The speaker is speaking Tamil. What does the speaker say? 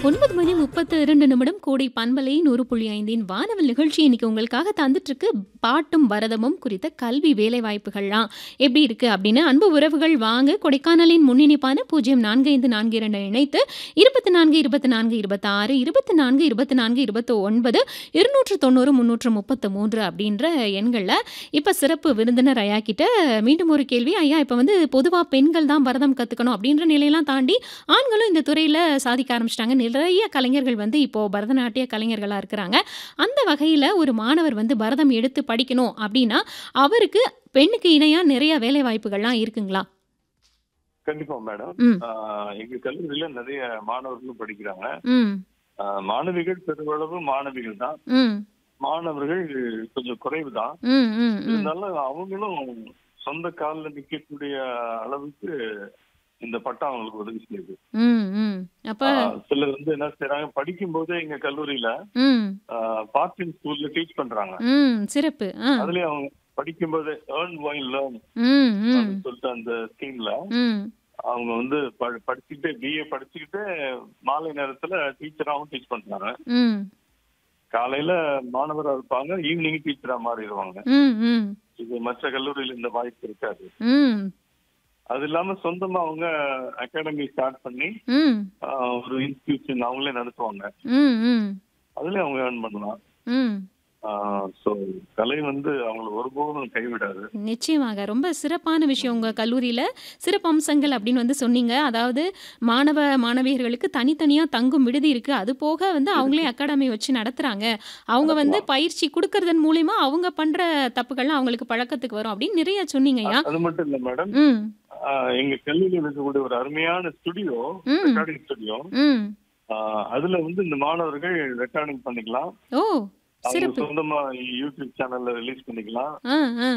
ஒன்பது மணி முப்பத்து இரண்டு நிமிடம் கோடை பண்பலை நூறு புள்ளி ஐந்தின் வானவல் நிகழ்ச்சி இன்னைக்கு உங்களுக்காக தந்துட்டு இருக்கு பாட்டும் பரதமும் குறித்த கல்வி வேலை வாய்ப்புகள்லாம் எப்படி இருக்கு அப்படின்னு அன்பு உறவுகள் வாங்க கொடைக்கானலின் முன்னிணைப்பான பூஜ்ஜியம் நான்கு ஐந்து நான்கு இரண்டு இணைத்து இருபத்தி நான்கு இருபத்தி நான்கு இருபத்தி ஆறு இருபத்தி நான்கு இருபத்தி நான்கு இருபத்தி ஒன்பது இருநூற்று தொண்ணூறு முன்னூற்று முப்பத்து மூன்று அப்படின்ற எண்களில் இப்போ சிறப்பு விருந்தினர் ஐயா கிட்ட மீண்டும் ஒரு கேள்வி ஐயா இப்போ வந்து பொதுவாக பெண்கள் தான் பரதம் கற்றுக்கணும் அப்படின்ற நிலையெல்லாம் தாண்டி ஆண்களும் இந்த துறையில் சாதிக்க ஆரம்பிச்சிட்டாங்க நிறைய கலைஞர்கள் வந்து இப்போது பரதநாட்டிய கலைஞர்களாக இருக்கிறாங்க அந்த வகையில் ஒரு மாணவர் வந்து பரதம் எடுத்து படிக்கணும் அப்படின்னா அவருக்கு பெண்ணுக்கு இணையாக நிறைய வேலை வாய்ப்புகள்லாம் இருக்குங்களா கண்டிப்பா மேடம் ம் ஆஹ் எங்க கல்லூரியில நிறைய மாணவர்களும் படிக்கிறாங்க ம் ஆஹ் மாணவிகள் பெருமளவு மாணவிகள் தான் ம் மாணவர்கள் கொஞ்சம் குறைவு தான் ம் ம் ம் இருந்தாலும் அவங்களும் சொந்த காலில் நிக்கக்கூடிய அளவுக்கு இந்த பட்டம் அவங்களுக்கு உதவி செய்யுது ம் ம் அப்போ ஆஹ் சிலர் வந்து என்ன செய்யறாங்க படிக்கும் போதே எங்க கல்லூரியில ம் பார்ட் டைம் ஸ்கூல்ல டீச் பண்றாங்க ம் சிறப்பு ஆ அதுலயும் அவங்க படிக்கும் போதே ஏர்ன் ஒயின் லேர்ன் ம் ம் அப்படின்னு சொல்லிட்டு அந்த ஸ்கீம்ல ம் அவங்க வந்து ப- படிச்சுக்கிட்டே பிஏ படிச்சுக்கிட்டே மாலை நேரத்துல டீச்சராகவும் டீச் பண்றாங்க ம் காலையில மாணவரா இருப்பாங்க ஈவினிங் டீச்சரா மாறிடுவாங்க ம் ம் இது மற்ற கல்லூரியில இந்த வாய்ப்பு இருக்காது ம் அது இல்லாம சொந்தமா அவங்க அகாடமி ஸ்டார்ட் பண்ணி ம் ஆஹ், ஒரு இன்ஸ்டிடியூஷன் அவங்களே நடத்துவாங்க ம் ம் அதுலயும் அவங்க ஏர்ன் பண்ணலாம் ம் ஸோ கலை வந்து அவங்களை ஒருபோதும் கைவிடாது நிச்சயமாக ரொம்ப சிறப்பான விஷயம் உங்கள் கல்லூரியில் சிறப்பு அம்சங்கள் அப்படின்னு வந்து சொன்னீங்க அதாவது மாணவ மாணவியர்களுக்கு தனித்தனியாக தங்கும் விடுதி இருக்குது அது போக வந்து அவங்களே அகாடமி வச்சு நடத்துகிறாங்க அவங்க வந்து பயிற்சி கொடுக்கறதன் மூலிமா அவங்க பண்ணுற தப்புகள்லாம் அவங்களுக்கு பழக்கத்துக்கு வரும் அப்படின்னு நிறைய சொன்னீங்கய்யா அது மட்டும் இல்ல மேடம் ம் எங்க கல்லூரியில் இருக்கக்கூடிய ஒரு அருமையான ஸ்டுடியோ ம். ரெக்கார்டிங் ஸ்டுடியோ ம் அதுல வந்து இந்த மாணவர்கள் ரெக்கார்டிங் பண்ணிக்கலாம் ஓ அவங்க சிறப்பு சொந்தமா யூடியூப் சேனல்ல ரிலீஸ் பண்ணிக்கலாம் ஆ ஆ